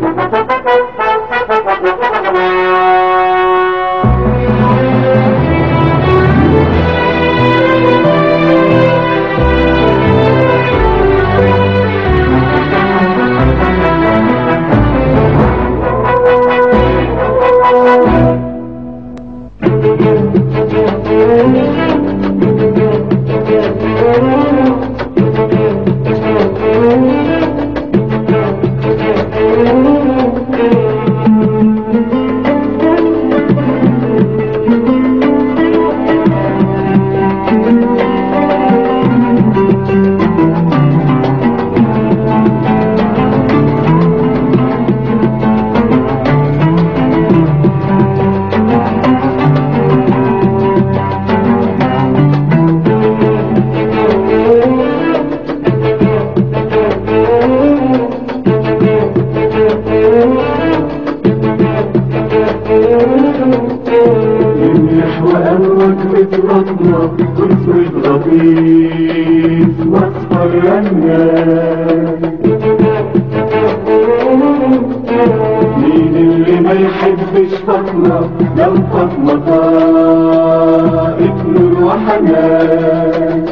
يميح وقلبك مترطمة واسود غطيس واصفر رنان مين اللي ما يحبش فاطمة لو فاطمة طاقت نور وحنان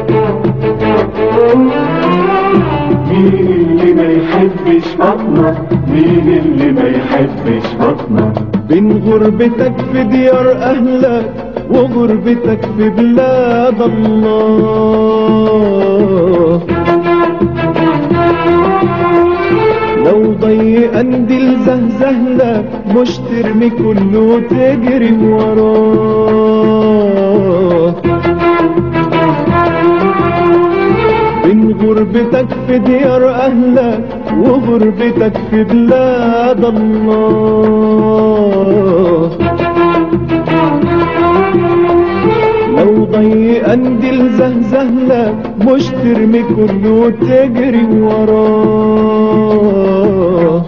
مين اللي ما يحبش فاطمة مين اللي ما يحبش فاطمة بين غربتك في ديار أهلك وغربتك في بلاد الله لو ضيقا دي الزهزهلة مش ترمي كله وتجري وراه بين غربتك في ديار أهلك وغربتك في بلاد الله لو ضيقا دي الزهزهلة مش ترمي كله وتجري وراه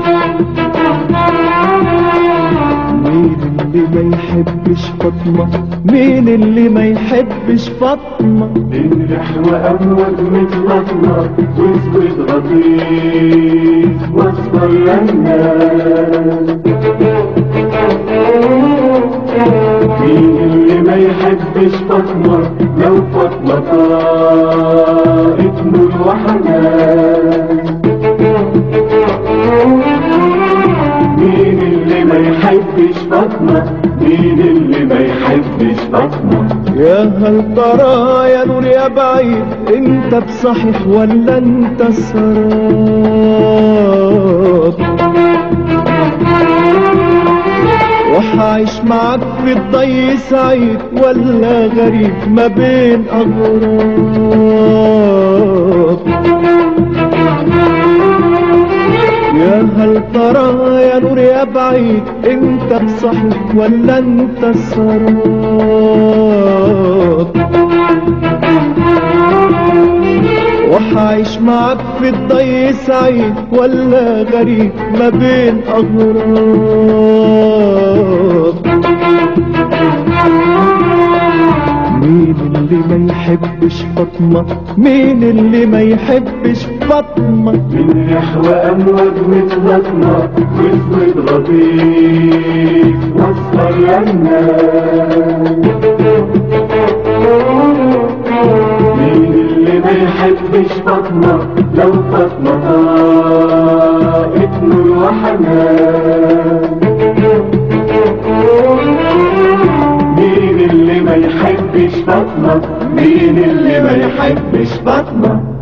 مين اللي ما يحبش فاطمة مين اللي ما يحبش فاطمة انرح وأموج متلطمة واسود غطيس واصفر رنان مين اللي ما يحبش فاطمة لو فاطمة طاقت نور وحنان مين اللي ما يحبش فاطمة مين اللي ما يحبش فاطمة يا هل ترى يا نور يا بعيد انت بصحيح ولا انت سراب وحعيش معاك في الضي سعيد ولا غريب ما بين اغراب يا هل ترى يا نور يا بعيد انت بصحيح ولا انت سراب وحعيش معاك في الضي سعيد ولا غريب ما بين اغراب مين اللي ما يحبش فاطمة مين اللي ما يحبش فاطمة انرح وأموج متلطمة واسود غطيس واصفر رنان مين اللي ما يحبش فاطمة لو فاطمة طاقت نور وحنان مين اللي ما يحبش فاطمة مين اللي ما يحبش فاطمة